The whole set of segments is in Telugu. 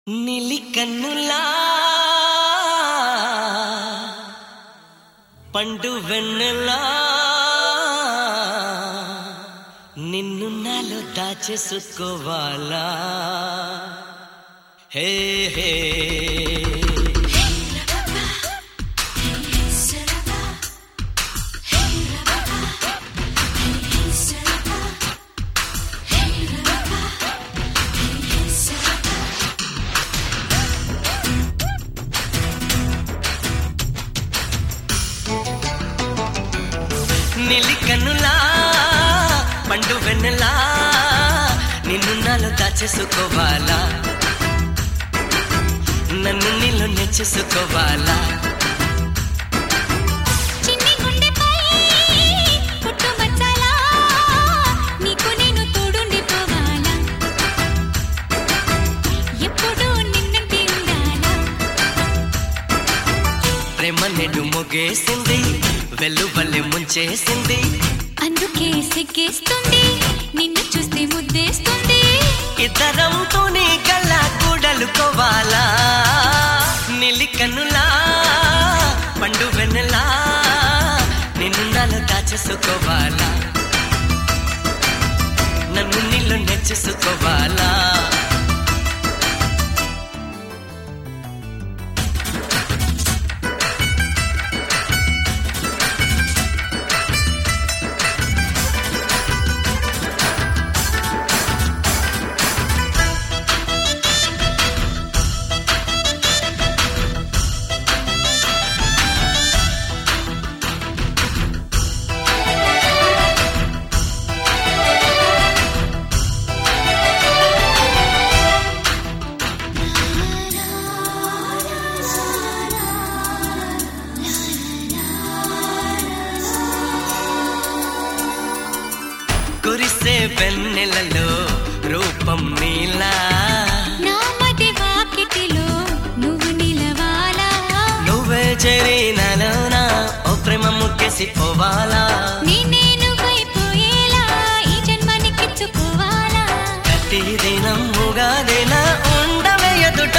నీలి కన్నులా పండు వెన్నెలా నిన్ను నాలో దాచేసుకోవాలా హే హే నీలి కన్నులా పండు వెన్నెలా నిన్ను నాలో దాచేసుకోవాలా నన్ను నీలో నెచ్చేసుకోవాలా చిన్ని గుండెపై పుట్టుమచ్చలా నీకు నేను తోడుండిపోవాలా ఎప్పుడూ నిన్నంటి ఉండాలా ప్రేమ నెడు మొగేసింది వెల్లువల్లె ముంచేసింది అందుకే సిగ్గేస్తుంది నిన్ను చూస్తే ముద్దేస్తుంది ఇద్దరంతో నీ కళ్ళ కూడలుకోవాలా నీలి కన్నులా పండు వెన్నెలా నిన్ను నాలో దాచేసుకోవాలా నన్ను నీలో నెచ్చేసుకోవాలా కురిసే వెన్నెలలో రూపం నీలా నా మది వాకిటిలో నువ్వు నిలవాలా నువ్వే చేరినలోనా ఓ ప్రేమ ముక్కేసి పోవాలా నేనేను వైపోయేలా ఈ జన్మనికిచ్చుకోవాలా ప్రతి దినం ముగాదేనా ఉండవే ఎదుట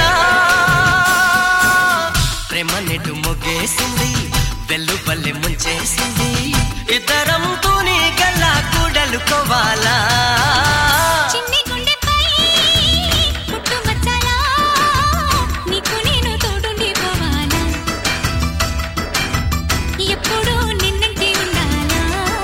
ప్రేమ నెటు మొగ్గేసింది వెల్లుపల్లి ముంచేసింది ఇద్దరం తూని గల్లా కూడలుకోవాలా చిన్ని గుండెపై పుట్టుమచ్చలా నీకు నేను తోడుండిపోవాలా ఎప్పుడూ నిన్నంటి ఉండాలా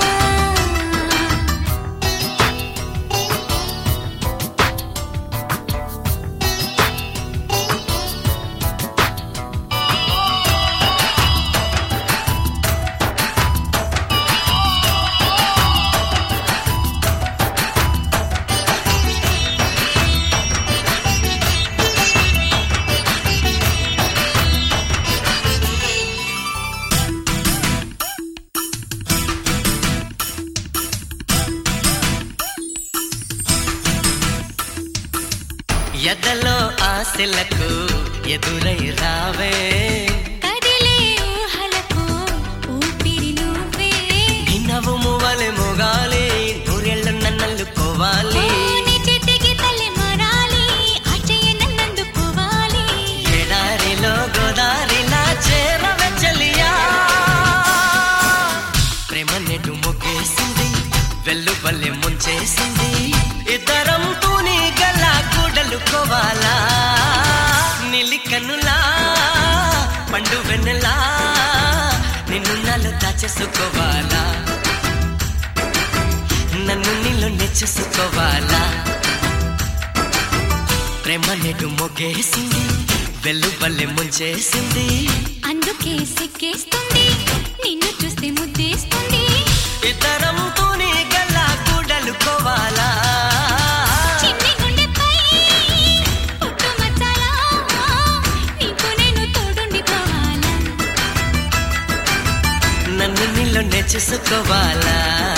ఎదలో ఆశలకు ఎదురై రావే కదిలే ఊహలకు ఊపిరి నువ్వే నిన్నవు మువ్వలే మొగాలి నూరెళ్ళు నన్నల్లుకోవాలి నీ చేతికి తల్లి మారాలి ఆ చెయ్యి నన్నందుకోవాలి ఎడారిలో గోదారిలా చేరవే చెలియా ప్రేమ నెడు మొగ్గేసింది వెల్లువల్లె ముంచేసింది ఇద్దరం తూని గల్లా కూడలుకోవాలా నీలి కన్నులా పండు వెన్నెలా నిన్ను నాలో దాచేసుకోవాలా నన్ను నీలో నెచ్చేసుకోవాలా ప్రేమ నెడు మొగ్గేసింది వెల్లువల్లె ముంచేసింది అందుకే సిగ్గేస్తుంది నిన్ను చూస్తే ముద్దేస్తుంది ఇద్దరం తూని గల్లా కూడలుకోవాలా చిన్ని గుండెపై పుట్టుమచ్చలా నీకు నేను తోడుండిపోవాలా నన్ను నీలో నెచ్చేసుకోవాలా